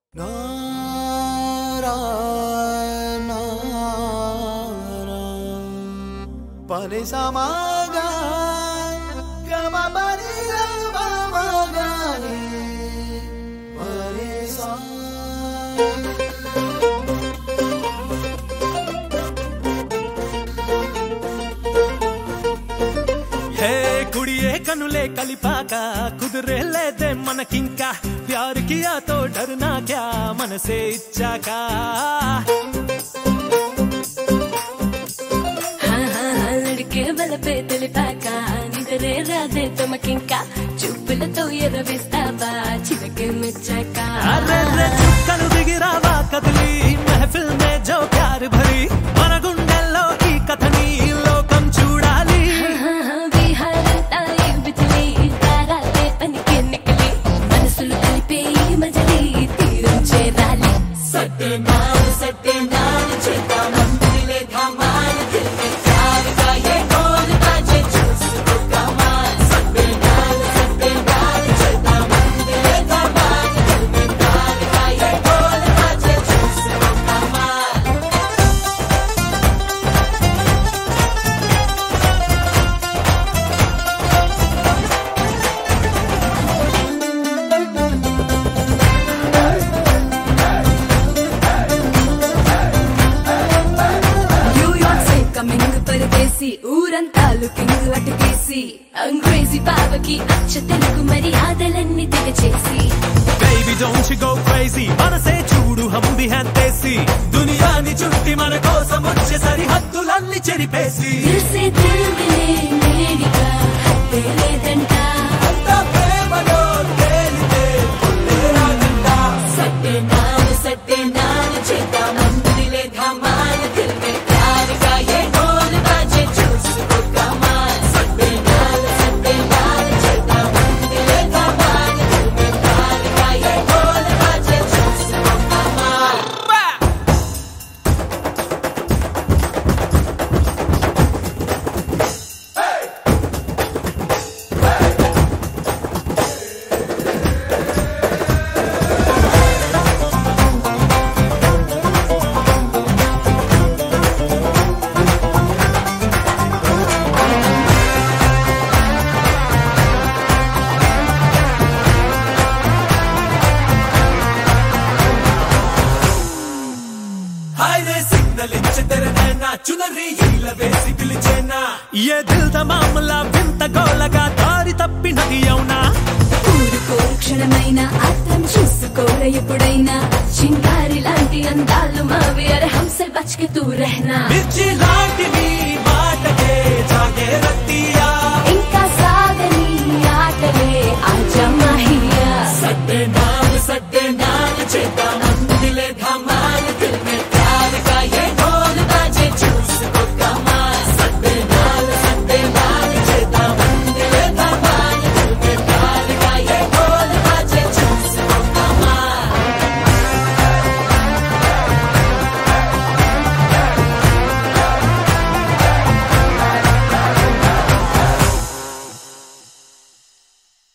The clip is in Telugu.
పని సమాగా గమ పని గమగాని పని సా హే కుడియే కనులే కలిపాక కుదిరే లేదే మనకింకా ప్యార్ కియా తో డరనా క్యా మనసే ఇచ్చాక అడిగే బలపే తెలిపాక నిదరే రాదే తమకింకా చూపులతో ఎరవేస్తావా చివకే మెచ్చాక అరే రే చుక్కలు దిగిరావా కదిలి మెహఫిల్ మే జో ప్యార్ భరి మన గుండెల్లో ఈ కథని లోకం చూడాలి విహారంతా ఈ బిజిలి తారాలే పనికి నికలి మనసులు కలిపే ఈ మజలి తీరం చేరాలి సత్తే నాలు సత్తే నాలు చేద్దాం మందిలే ధమాల్ దిల్ మే ప్యార్ కా ये ढोल बाजे చూసుకో కమాల్ సత్తే నాలు సత్తే నాలు చేద్దాం మందిలే ధమాల్ దిల్ మే ప్యార్ కా ये ढोल बाजे చూసుకో కమాల్ న్యూయార్క్ సే కమింగ్ పరదేశీ ఊరంతా లుకింగ్ అటుకేసి అంగ్రేజీ బావకి అచ్చ తెలుగు మర్యాదలన్నీ దిగచేసి baby don't you go crazy మనసే చూడు హమ్ భీ హై తేసి దునియాని చుట్టి మన కోసం వచ్చే సరిహద్దులన్నీ చెరిపేసి దిల్ సే దిల్ మిలే నేడిగా హద్దే లేదంట సత్తే నాలు సత్తే నాలు చేద్దాం మందిలే ధమాల్ దిల్ మే ప్యార్ కా ये ढोल बाजे చూసుకో కమాల్ సత్తే నాలు సత్తే నాలు చేద్దాం మందిలే ధమాల్ దిల్ మే ప్యార్ కా ये ढोल बाजे చూసుకో కమాల్ హాయ్ రే సిగ్నల్ ఇచ్చే తెరనైనా చునరి ఈల వేసి పిలిచేనా ఏ దిల్ ద మామలా వింత గోలగా దారి తప్పినది అవునా ఊరుకోరు క్షణమైన అర్థం చూసుకోర ఎప్పుడైనా చింగారి లాంటి అందాలు మావి అరే హంసే బచ్కే తూ రహనా మిర్చి లాంటి నీ మాటకే జాగే రత్తి